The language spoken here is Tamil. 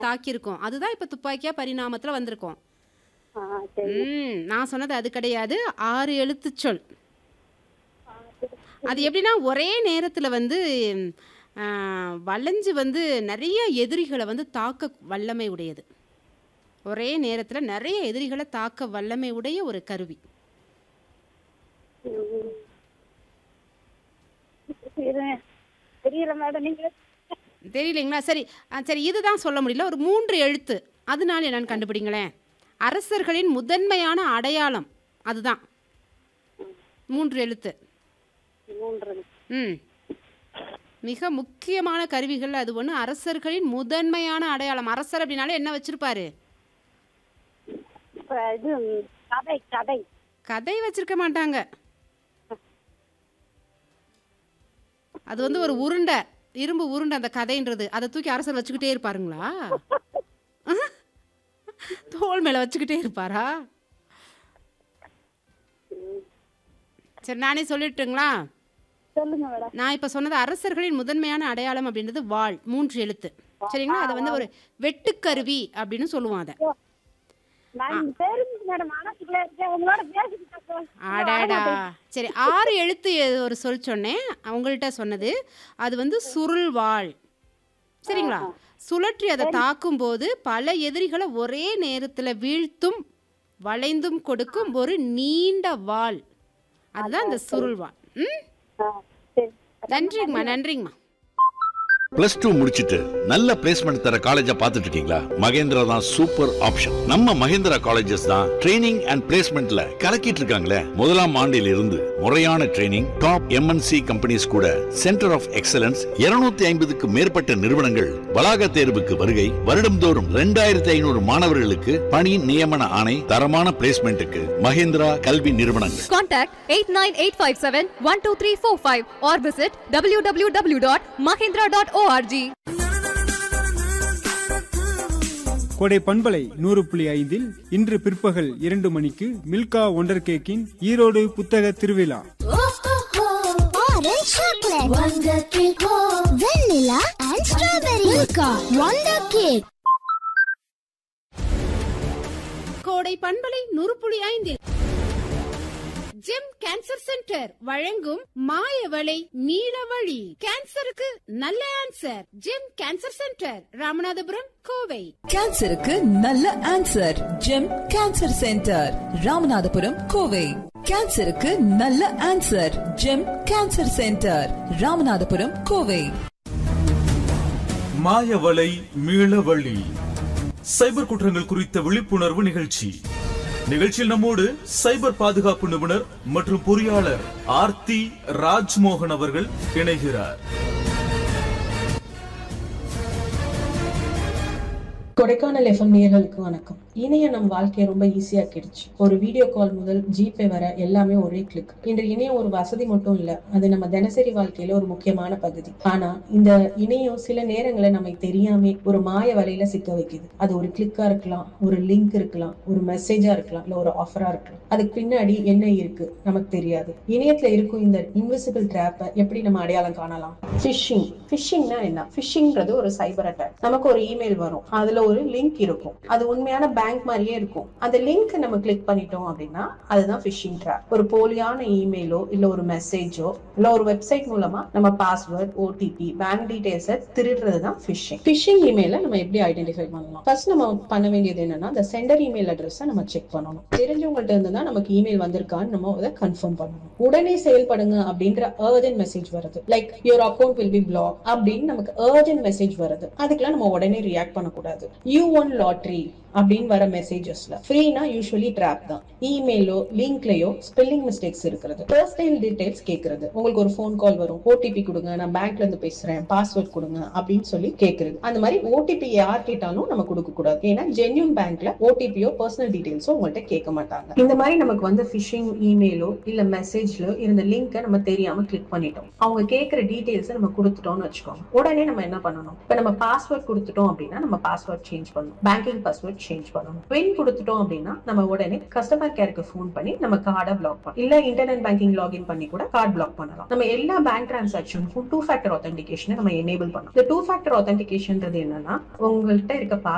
தாக்கியிருக்கோம் அதுதான் இப்போ துப்பாக்கியா பரிணாமத்தில் வந்திருக்கோம் ஆ சரி ம் நான் சொன்னது அது கிடையாது ஆறு எழுத்துச் சொல் அது எப்படின்னா ஒரே நேரத்தில் வந்து ஆ, வளைஞ்சு வந்து நிறைய எதிரிகளை வந்து தாக்க வல்லமை உடையது ஒரே நேரத்தில் நிறைய எதிரிகளை தாக்க வல்லமை உடைய ஒரு கருவி ம். இருங்க. தெரியல மேடம் நீங்க தெரியலைங்களா சரி ஆ, சரி இதுதான் சொல்ல முடியல ஒரு மூன்று எழுத்து அதனால என்னன்னு கண்டுபிடிங்களேன் அரசர்களின் முதன்மையான அடையாளம் அதுதான் மூன்று எழுத்து மூன்று ம் மிக முக்கியமான கருவிகள் அது ஒன்று அரசர்களின் முதன்மையான அடையாளம் அரசர் அப்படின்னாலே என்ன வச்சிருப்பாரு இப்ப இது கதை கதை கதை வச்சிருக்க மாட்டாங்க அது வந்து ஒரு உருண்டை இரும்பு உருண்டை அந்த கதைன்றது அதை தூக்கி அரசர் வச்சுக்கிட்டே இருப்பாருங்களா தோல் மேல வச்சுக்கிட்டே இருப்பாரா சரி நானே சொல்லிட்டுங்களா சொல்லுங்க மேடம் நான் இப்போ சொன்னது அரசர்களின் முதன்மையான அடையாளம் அப்படின்றது வாள் மூன்று எழுத்து சரிங்களா அதை வந்து ஒரு வெட்டுக்கருவி அப்படின்னு சொல்லுவோம் அதை நான் தெரிஞ்சு மேடம் மனசுக்குள்ள இருக்கேன் உங்களோட பேசிக்கிட்டு இருக்கேன். அடாடா சரி ஆறு எழுத்து எ- ஒரு சொல் சொன்னேன் அவங்கள்ட்ட சொன்னது அது வந்து சுருள் வாள் சரிங்களா சுழற்றி அதை தாக்கும்போது பல எதிரிகளை ஒரே நேரத்தில் வீழ்த்தும் வளைந்தும் கொடுக்கும் ஒரு நீண்ட வாள் அதுதான் இந்த சுருள் வாள் ம் ஆ, சரி நன்றிங்கம்மா நன்றிங்கம்மா பிளஸ் டூ முடிச்சிட்டு நல்ல பிளேஸ்மெண்ட் தர காலேஜா பார்த்துட்டு இருக்கீங்களா மகேந்திரா தான் சூப்பர் ஆப்ஷன் நம்ம மகேந்திரா காலேஜஸ் தான் ட்ரைனிங் அண்ட் பிளேஸ்மெண்ட்ல கலக்கிட்டு இருக்காங்களே முதலாம் ஆண்டில் இருந்து முறையான ட்ரைனிங் டாப் எம்என்சி கம்பெனிஸ் கூட சென்டர் ஆஃப் எக்ஸலன்ஸ் 250 ஐம்பதுக்கு மேற்பட்ட நிறுவனங்கள் வளாக தேர்வுக்கு வருகை வருடம்தோறும் ரெண்டாயிரத்தி ஐநூறு மாணவர்களுக்கு பணி நியமன ஆணை தரமான பிளேஸ்மெண்ட்டுக்கு மகேந்திரா கல்வி நிறுவனங்கள் Contact 89857-12345 or visit www.mahindra.org. கோடை பண்பலை நூறு புள்ளி ஐந்தில் இன்று பிற்பகல் இரண்டு மணிக்கு மில்கா ஒண்டர் கேக்கின் ஈரோடு புத்தக திருவிழா Orange chocolate, Wonder cake, vanilla and strawberry, Milka, Wonder cake. கோடை பண்பலை நூறு ஐந்தில் ஜெம் கேன்சர் சென்டர் வழங்கும் மாயவளை நீலவழி கேன்சருக்கு நல்ல answer Gem cancer centre Ramanathapuram Kovai கேன்சருக்கு நல்ல answer Gem cancer centre Ramanathapuram Kovai கேன்சருக்கு நல்ல answer Gem cancer centre Ramanathapuram Kovai மாயவலை மீளவழி சைபர் குற்றங்கள் குறித்த விழிப்புணர்வு நிகழ்ச்சி நிகழ்ச்சியில் நம்மோடு சைபர் பாதுகாப்பு நிபுணர் மற்றும் பொறியாளர் ஆர்த்தி ராஜ்மோகன் அவர்கள் இணைகிறார் கொடைக்கானல் எஃப்எம் நேயர்களுக்கு வணக்கம் இணையம் நம் வாழ்க்கையை ரொம்ப ஈஸியாக்கிடுச்சு ஒரு வீடியோ கால் முதல் ஜிபே வர எல்லாமே ஒரே கிளிக் இன்று இணையம் ஒரு வசதி மட்டும் இல்ல அது நம்ம தினசரி வாழ்க்கையில ஒரு முக்கியமான பகுதி ஆனா இந்த இணையம் சில நேரங்களில் நம்ம தெரியாம ஒரு மாய வலையில சிக்க வைக்குது அது ஒரு கிளிக்கா இருக்கலாம் ஒரு லிங்க் இருக்கலாம் ஒரு மெசேஜா இருக்கலாம் இல்ல ஒரு ஆஃபரா இருக்கலாம் அதுக்கு பின்னாடி என்ன இருக்கு நமக்கு தெரியாது இணையத்துல இருக்கும் இந்த இன்விசிபிள் ட்ராப்பை எப்படி நம்ம அடையாளம் காணலாம் ஃபிஷிங் ஃபிஷிங்னா என்ன ஃபிஷிங்ன்றது ஒரு சைபர் அட்டாக் நமக்கு ஒரு இமெயில் வரும் அதுல ஒரு லிங்க் இருக்கும் அது உண்மையான பேங்க் மாதிரியே இருக்கும் அந்த லிங்க் நம்ம கிளிக் பண்ணிட்டோம் அப்படின்னா அதுதான் ஃபிஷிங் ட்ராப் ஒரு போலியான இமெயிலோ இல்ல ஒரு மெசேஜோ இல்ல ஒரு வெப்சைட் மூலமா நம்ம பாஸ்வேர்ட் ஓடிபி பேங்க் டீடைல்ஸை திருடுறது தான் ஃபிஷிங் ஃபிஷிங் இமெயில நம்ம எப்படி ஐடென்டிஃபை பண்ணலாம் ஃபர்ஸ்ட் நம்ம பண்ண வேண்டியது என்னன்னா அந்த சென்டர் இமெயில் அட்ரஸை நம்ம செக் பண்ணணும் தெரிஞ்சவங்கள்ட்ட இருந்து தான் நமக்கு இமெயில் வந்திருக்கான்னு நம்ம அதை கன்ஃபார்ம் பண்ணணும் உடனே செயல்படுங்க அப்படின்ற அர்ஜென்ட் மெசேஜ் வருது like your account will be block அப்படின்னு நமக்கு அர்ஜென்ட் மெசேஜ் வருது அதுக்கெல்லாம் நம்ம உடனே ரியாக்ட் பண்ணக்கூடாது யூ ஒன் லாட்ரி அப்படின்னு வர மெசேஜஸ்ல ஃப்ரீனா யூஸ்வலி ட்ராப் தான் இமெயிலோ லிங்க்லயோ ஸ்பெல்லிங் மிஸ்டேக்ஸ் இருக்கிறது பர்சனல் டீடைல்ஸ் கேட்கறது உங்களுக்கு ஒரு ஃபோன் கால் வரும் ஓடிபி கொடுங்க நான் பேங்க்ல இருந்து பேசுறேன் பாஸ்வேர்ட் கொடுங்க அப்படின்னு சொல்லி கேட்கறது அந்த மாதிரி ஓடிபி யார் கேட்டாலும் நம்ம கொடுக்க கூடாது ஏன்னா ஜென்யூன் பேங்க்ல ஓடிபியோ பர்சனல் டீடைல்ஸோ உங்கள்ட்ட கேட்க மாட்டாங்க இந்த மாதிரி நமக்கு வந்து ஃபிஷிங் இமெயிலோ இல்ல மெசேஜ்ல இருந்த லிங்கை நம்ம தெரியாம கிளிக் பண்ணிட்டோம் அவங்க கேட்கிற டீடைல்ஸ் நம்ம கொடுத்துட்டோம்னு வச்சுக்கோங்க உடனே நம்ம என்ன பண்ணணும் இப்ப நம்ம பாஸ்வேர்ட் கொடுத்துட்டோம் அப்படின்னா நம்ம பாஸ்வேர்ட் சேஞ்ச் பண்ணணும் பேங்கிங் பாஸ்வேர்ட் சேஞ்ச் பண்ணணும் பின் கொடுத்துட்டோம் அப்படின்னா நம்ம உடனே கஸ்டமர் கேருக்கு ஃபோன் பண்ணி நம்ம கார்டை பிளாக் பண்ணலாம் இல்ல இன்டர்நெட் பேங்கிங் லாகின் பண்ணி கூட கார்டு பிளாக் பண்ணலாம் நம்ம எல்லா பேங்க் டிரான்சாக்ஷனுக்கும் டூ ஃபேக்டர் ஆத்தென்டிகேஷனை நம்ம எனேபிள் பண்ணணும் இந்த டூ ஃபேக்டர் ஆத்தென்டிகேஷன்ன்றது என்னன்னா உங்கள்கிட்ட இருக்க